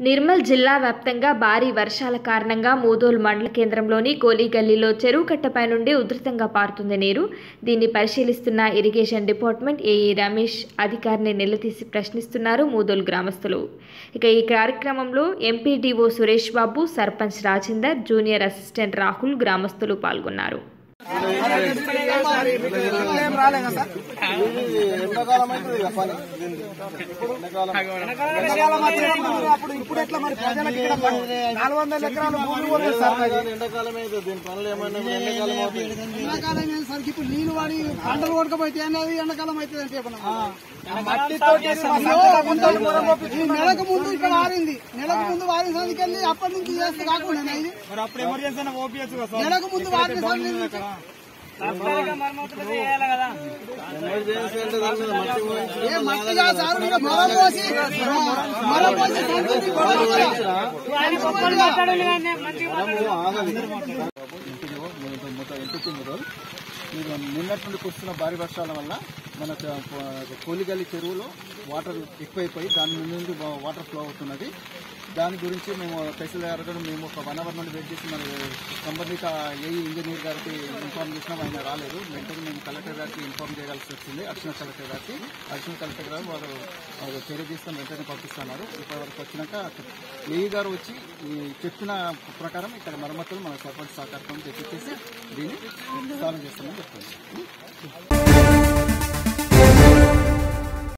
నిర్మల్ జిల్లా వ్యాప్తంగా భారీ వర్షాల కారణంగా మూదోల్ మండల కేంద్రంలోని కోలిగల్లీలో చెరువు కట్టపై నుండి ఉధృతంగా పారుతుంది నీరు దీన్ని పరిశీలిస్తున్న ఇరిగేషన్ డిపార్ట్మెంట్ ఏఈ రమేష్ అధికారిని నిలదీసి ప్రశ్నిస్తున్నారు మూదోల్ గ్రామస్తులు ఇక ఈ కార్యక్రమంలో MPDO Suresh Babu sarpanch Rajender junior assistant Rahul గ్రామస్తులు పాల్గొన్నారు ఏం రాలేదా సార్ ఎండాకాలం అవుతుంది ఇక పని దీనికి. ఎండాకాలం ఎండాకాలం వచ్చినప్పుడు అప్పుడు ఇప్పుడు ఎట్లా మరి ప్రజలకు ఇక్కడ నాలుగు వందల ఎకరాలు భూమి పోలేదు సార్ మరి. కానీ ఎండాకాలం అవుతుంది దీని పనులు ఏమైనా ఇప్పుడు ఎండాకాలం అవుతుంది ఎండాకాలం ఏంది సార్ ఇప్పుడు నీళ్లు వాడి పంటలు కొడకపోతే అనేది ఎండాకాలం అవుతుంది అంటే మట్టితోటి ఈ నెలకు ముందు ఇక్కడ ఆరింది నెలకు ముందు వారిన సందికెళ్ళి అప్పటి నుంచి చేస్తే కాకుండా ఇది అప్పుడు ఎమర్జెన్సీ ఓపీఎస్ నెలకు ముందు వారిన సంది ఎమర్జెన్సీ అంటే దాని మీద మట్టి పోయించి ఏ మట్టిగా సార్ ఇంకా మొరం పోసి మొరం పోసి సందికి ఇంటిలో మొత్తం ఎంపీ మొదలు మీరు నిన్నటి నుండి కురుస్తున్న భారీ వర్షాల వల్ల మన కోలిగల్లి చెరువులో వాటర్ ఎక్కువైపోయి దాని నుండి వా- వాటర్ ఫ్లో అవుతున్నది దాని గురించి మేము తహసీల్దార్ గారు మేము ఒక వన్ అవర్ నుండి వెయిట్ చేసి మన సంబంధిత ఏఈ ఇంజనీర్ గారికి ఇన్ఫార్మ్ చేసినాం ఆయన రాలేదు వెంటనే మేము కలెక్టర్ గారికి ఇన్ఫార్మ్ చేయాల్సి వచ్చింది అడిషనల్ కలెక్టర్ గారికి అడిషనల్ కలెక్టర్ గారు వారు వారు చర్య తీసుకొని వెంటనే పంపిస్తున్నారు ఇప్పటివరకు వచ్చినాక ఏఈ గారు వచ్చి ఈ చెప్పిన ప్రకారం ఇక్కడ మరమ్మతులు మన సర్పంచ్ సహకారంతో తెప్పించేసి దీన్ని సాల్వ్ చేస్తామని చెప్తుంది